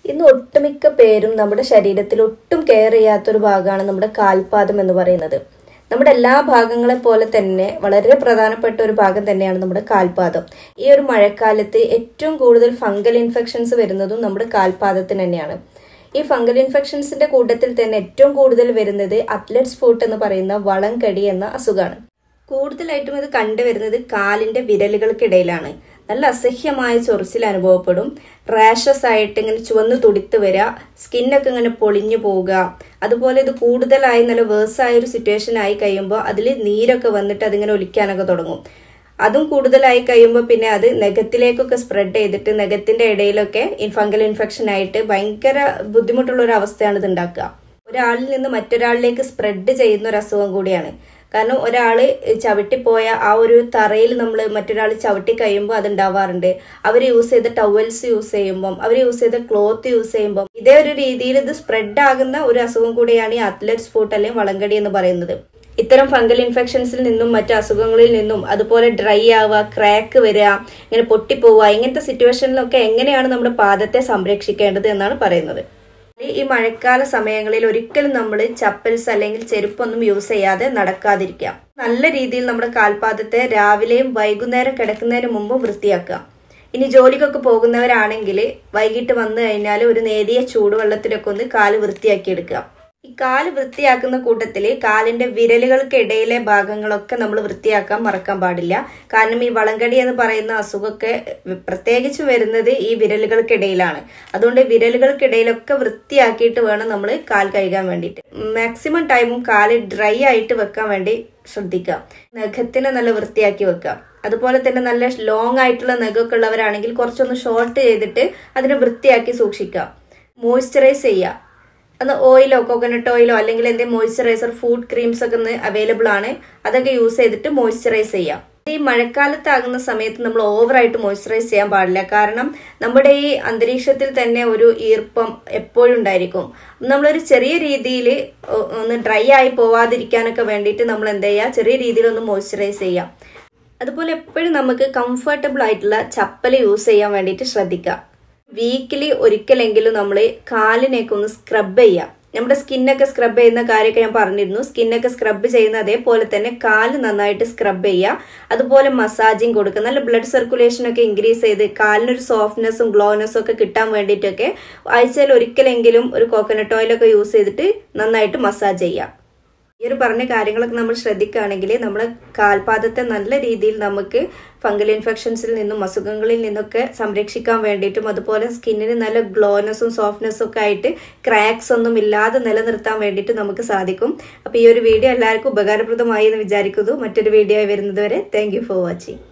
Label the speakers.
Speaker 1: ഇന്ന് ഒട്ടുമിക്ക പേരും നമ്മുടെ ശരീരത്തിൽ ഒട്ടും കെയർ ചെയ്യാത്തൊരു ഭാഗമാണ് നമ്മുടെ കാൽപാദം എന്ന് പറയുന്നത് നമ്മുടെ എല്ലാ ഭാഗങ്ങളെ പോലെ തന്നെ വളരെ പ്രധാനപ്പെട്ട ഒരു ഭാഗം തന്നെയാണ് നമ്മുടെ കാൽപാദം ഈ ഒരു മഴക്കാലത്ത് ഏറ്റവും കൂടുതൽ ഫംഗൽ ഇൻഫെക്ഷൻസ് വരുന്നതും നമ്മുടെ കാൽപാദത്തിന് തന്നെയാണ് ഈ ഫംഗൽ ഇൻഫെക്ഷൻസിന്റെ കൂട്ടത്തിൽ തന്നെ ഏറ്റവും കൂടുതൽ വരുന്നത് അത്ലറ്റ്സ് ഫുട്ട് എന്ന് പറയുന്ന വളം കടി എന്ന അസുഖമാണ് കൂടുതലായിട്ടും ഇത് കണ്ടുവരുന്നത് കാലിന്റെ വിരലുകൾക്കിടയിലാണ് നല്ല അസഹ്യമായ ചൊറിച്ചിൽ അനുഭവപ്പെടും റാഷസ് ആയിട്ട് ഇങ്ങനെ ചുവന്ന് തുടിത്ത് വരിക സ്കിന്നൊക്കെ ഇങ്ങനെ പൊളിഞ്ഞു പോവുക അതുപോലെ ഇത് കൂടുതലായി നല്ല വേഴ്സായ ഒരു സിറ്റുവേഷൻ ആയി കഴിയുമ്പോൾ അതിൽ നീരൊക്കെ വന്നിട്ട് അതിങ്ങനെ ഒലിക്കാനൊക്കെ തുടങ്ങും അതും കൂടുതലായി കഴിയുമ്പോൾ പിന്നെ അത് നഖത്തിലേക്കൊക്കെ സ്പ്രെഡ് ചെയ്തിട്ട് നഖത്തിന്റെ ഇടയിലൊക്കെ ഫംഗൽ ഇൻഫെക്ഷൻ ആയിട്ട് ഭയങ്കര ബുദ്ധിമുട്ടുള്ള ഒരു അവസ്ഥയാണ് ഇത് ഉണ്ടാക്കുക ഒരാളിൽ നിന്ന് മറ്റൊരാളിലേക്ക് സ്പ്രെഡ് ചെയ്യുന്ന ഒരു അസുഖം കൂടിയാണ് കാരണം ഒരാള് ചവിട്ടിപ്പോയ ആ ഒരു തറയിൽ നമ്മൾ മറ്റൊരാൾ ചവിട്ടി കഴിയുമ്പോൾ അത് ഉണ്ടാവാറുണ്ട് അവർ യൂസ് ചെയ്ത ടവൽസ് യൂസ് ചെയ്യുമ്പം അവർ യൂസ് ചെയ്ത ക്ലോത്ത് യൂസ് ചെയ്യുമ്പം ഇതേ ഒരു രീതിയിൽ ഇത് സ്പ്രെഡ് ആകുന്ന ഒരു അസുഖം കൂടിയാണ് ഈ അത്ലറ്റ്സ് ഫുട്ട് അല്ലെങ്കിൽ വളങ്കടി എന്ന് പറയുന്നത് ഇത്തരം ഫംഗൽ ഇൻഫെക്ഷൻസിൽ നിന്നും മറ്റു അസുഖങ്ങളിൽ നിന്നും അതുപോലെ ഡ്രൈ ആവുക ക്രാക്ക് വരിക ഇങ്ങനെ പൊട്ടിപ്പോവുക ഇങ്ങനത്തെ സിറ്റുവേഷനിലൊക്കെ എങ്ങനെയാണ് നമ്മുടെ പാദത്തെ സംരക്ഷിക്കേണ്ടത് എന്നാണ് പറയുന്നത് ഈ മഴക്കാല സമയങ്ങളിൽ ഒരിക്കലും നമ്മൾ ചപ്പൽസ് അല്ലെങ്കിൽ ചെരുപ്പൊന്നും യൂസ് ചെയ്യാതെ നടക്കാതിരിക്കുക നല്ല രീതിയിൽ നമ്മുടെ കാൽപാദത്തെ രാവിലെയും വൈകുന്നേരം കിടക്കുന്നതിന് മുമ്പ് വൃത്തിയാക്കുക ഇനി ജോലിക്കൊക്കെ പോകുന്നവരാണെങ്കിൽ വൈകിട്ട് വന്നു കഴിഞ്ഞാൽ ഒരു നേരിയ ചൂടുവെള്ളത്തിലൊക്കെ ഒന്ന് കാല് വൃത്തിയാക്കി എടുക്കുക ഈ കാല് വൃത്തിയാക്കുന്ന കൂട്ടത്തിൽ കാലിന്റെ വിരലുകൾക്കിടയിലെ ഭാഗങ്ങളൊക്കെ നമ്മൾ വൃത്തിയാക്കാൻ മറക്കാൻ പാടില്ല കാരണം ഈ വളങ്കടി എന്ന് പറയുന്ന അസുഖമൊക്കെ പ്രത്യേകിച്ച് വരുന്നത് ഈ വിരലുകൾക്കിടയിലാണ് അതുകൊണ്ട് വിരലുകൾക്കിടയിലൊക്കെ വൃത്തിയാക്കിയിട്ട് വേണം നമ്മൾ കാൽ കഴുകാൻ വേണ്ടിയിട്ട് മാക്സിമം ടൈമും കാല് ഡ്രൈ ആയിട്ട് വെക്കാൻ വേണ്ടി ശ്രദ്ധിക്കുക നഖത്തിനെ നല്ല വൃത്തിയാക്കി വെക്കുക അതുപോലെ തന്നെ നല്ല ലോങ് ആയിട്ടുള്ള നഖമൊക്കെ ഉള്ളവരാണെങ്കിൽ കുറച്ചൊന്ന് ഷോർട്ട് ചെയ്തിട്ട് അതിനെ വൃത്തിയാക്കി സൂക്ഷിക്കുക മോയ്സ്ചറൈസ് ചെയ്യുക അത് ഓയിലോ കോക്കനട്ട് ഓയിലോ അല്ലെങ്കിൽ എന്തെങ്കിലും മോയ്സ്ചറൈസർ ഫുഡ് ക്രീംസ് ഒക്കെ ഒന്ന് അവൈലബിൾ ആണ് അതൊക്കെ യൂസ് ചെയ്തിട്ട് മോയ്സ്ചറൈസ് ചെയ്യാം ഈ മഴക്കാലത്താകുന്ന സമയത്ത് നമ്മൾ ഓവറായിട്ട് മോയ്സ്ചറൈസ് ചെയ്യാൻ പാടില്ല കാരണം നമ്മുടെ ഈ അന്തരീക്ഷത്തിൽ തന്നെ ഒരു ഈർപ്പം എപ്പോഴും ഉണ്ടായിരിക്കും നമ്മളൊരു ചെറിയ രീതിയിൽ ഒന്ന് ഡ്രൈ ആയി പോവാതിരിക്കാനൊക്കെ വേണ്ടിയിട്ട് നമ്മൾ എന്താ ചെയ്യുക ചെറിയ രീതിയിൽ ഒന്ന് മോയ്സ്ചറൈസ് ചെയ്യാം അതുപോലെ എപ്പോഴും നമുക്ക് കംഫർട്ടബിൾ ആയിട്ടുള്ള ചപ്പൽ യൂസ് ചെയ്യാൻ വേണ്ടിയിട്ട് ശ്രദ്ധിക്കുക വീക്കിലി ഒരിക്കലെങ്കിലും നമ്മൾ കാലിനേക്ക് ഒന്ന് സ്ക്രബ് ചെയ്യുക നമ്മുടെ സ്കിന്നൊക്കെ സ്ക്രബ് ചെയ്യുന്ന കാര്യമൊക്കെ ഞാൻ പറഞ്ഞിരുന്നു സ്കിന്നൊക്കെ സ്ക്രബ് ചെയ്യുന്ന അതേപോലെ തന്നെ കാല് നന്നായിട്ട് സ്ക്രബ് ചെയ്യുക അതുപോലെ മസാജിങ് കൊടുക്കുക നല്ല ബ്ലഡ് സർക്കുലേഷൻ ഒക്കെ ഇൻക്രീസ് ചെയ്ത് കാലിനൊരു സോഫ്റ്റ്നെസ്സും ഗ്ലോനെസ്സും ഒക്കെ കിട്ടാൻ വേണ്ടിയിട്ടൊക്കെ ആഴ്ചയിൽ ഒരിക്കലെങ്കിലും ഒരു കോക്കനട്ട് ഓയിലൊക്കെ യൂസ് ചെയ്തിട്ട് നന്നായിട്ട് മസാജ് ചെയ്യുക ഈ ഒരു പറഞ്ഞ കാര്യങ്ങളൊക്കെ നമ്മൾ ശ്രദ്ധിക്കുകയാണെങ്കിൽ നമ്മുടെ കാൽപാദത്തെ നല്ല രീതിയിൽ നമുക്ക് ഫംഗൽ ഇൻഫെക്ഷൻസിൽ നിന്നും അസുഖങ്ങളിൽ നിന്നൊക്കെ സംരക്ഷിക്കാൻ വേണ്ടിയിട്ടും അതുപോലെ സ്കിന്നിന് നല്ല ഗ്ലോനെസ്സും സോഫ്റ്റ്നെസ്സും ഒക്കെ ആയിട്ട് ക്രാക്സ് ഒന്നും ഇല്ലാതെ നിലനിർത്താൻ വേണ്ടിയിട്ട് നമുക്ക് സാധിക്കും അപ്പോൾ ഈ ഒരു വീഡിയോ എല്ലാവർക്കും ഉപകാരപ്രദമായി എന്ന് വിചാരിക്കുന്നു മറ്റൊരു വീഡിയോ ആയി വരുന്നത് വരെ താങ്ക് ഫോർ വാച്ചിങ്